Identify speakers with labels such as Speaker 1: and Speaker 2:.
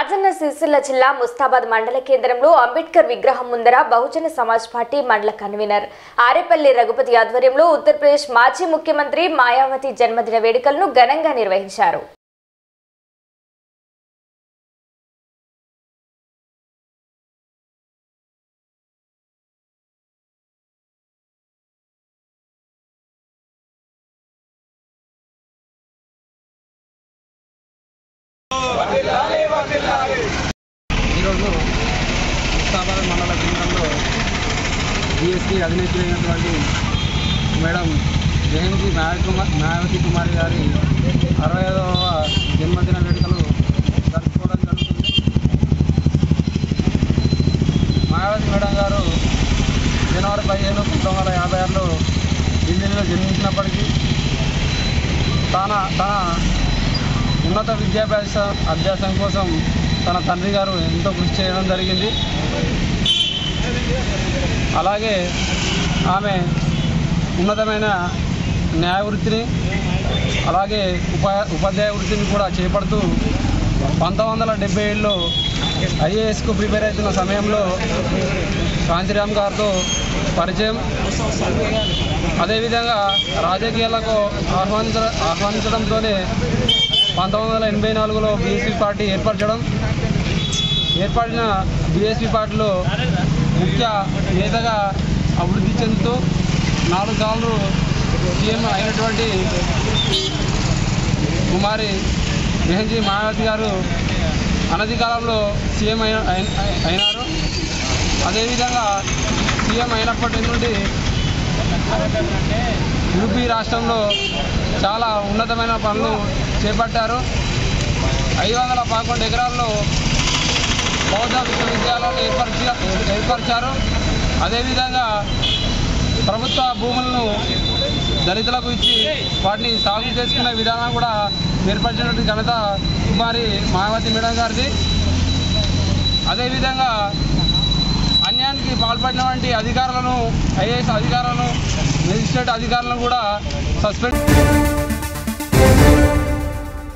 Speaker 1: రాజన్న సిరిసిల్ల జిల్లా ముస్తాబాద్ మండల కేంద్రంలో అంబేద్కర్ విగ్రహం ముందర బహుజన సమాజ్ పార్టీ మండల కన్వీనర్ ఆరేపల్లి రఘుపతి ఆధ్వర్యంలో ఉత్తరప్రదేశ్ మాజీ ముఖ్యమంత్రి మాయావతి జన్మదిన వేడుకలను ఘనంగా నిర్వహించారు
Speaker 2: ఈరోజు ముస్తాబాద్ మండల కేంద్రంలో డిఎస్పీ అధినేత్రి అయినటువంటి మేడం జయంతి కుమార్ మాయావతి కుమారి గారి అరవై ఐదవ జన్మదిన వేడుకలు జరుపుకోవడం జరుగుతుంది మాయావతి మేడం గారు జనవరి పదిహేను పంతొమ్మిది వందల యాభై ఆరులో ఢిల్లీలో జన్మించినప్పటికీ తన తన ఉన్నత విద్యాభ్యాస అభ్యాసం కోసం తన తండ్రి గారు ఎంతో కృషి చేయడం జరిగింది అలాగే ఆమె ఉన్నతమైన న్యాయ వృత్తిని అలాగే ఉపా ఉపాధ్యాయ వృత్తిని కూడా చేపడుతూ పంతొమ్మిది వందల డెబ్బై ఏడులో ఐఏఎస్కు ప్రిపేర్ అవుతున్న సమయంలో కాంతిరామ్ గారితో పరిచయం అదేవిధంగా రాజకీయాలకు ఆహ్వానించ ఆహ్వానించడంతోనే పంతొమ్మిది వందల ఎనభై నాలుగులో బీఎస్పీ పార్టీ ఏర్పరచడం ఏర్పడిన బీఎస్పీ పార్టీలో ముఖ్య నేతగా అభివృద్ధి చెందుతూ నాలుగు సార్లు సీఎం అయినటువంటి కుమారి మెహంజీ మాయావతి గారు అనతి కాలంలో సీఎం అయిన అయిన- అయినారు అదేవిధంగా సీఎం అయినప్పటి నుండి యూపీ రాష్ట్రంలో చాలా ఉన్నతమైన పనులు చేపట్టారు ఐదు వందల పదకొండు ఎకరాల్లో బౌద్ధ విశ్వవిద్యాలయాలు ఏర్పరిచి ఏర్పరిచారు అదేవిధంగా ప్రభుత్వ భూములను దళితులకు ఇచ్చి వాటిని సాగు చేసుకునే విధానం కూడా ఏర్పరిచినటువంటి ఘనత కుమారి మాయావతి మేడం గారిది అదేవిధంగా అన్యాయానికి పాల్పడినటువంటి అధికారులను ఐఏఎస్ అధికారులను మెజిస్ట్రేట్ అధికారులను కూడా సస్పెండ్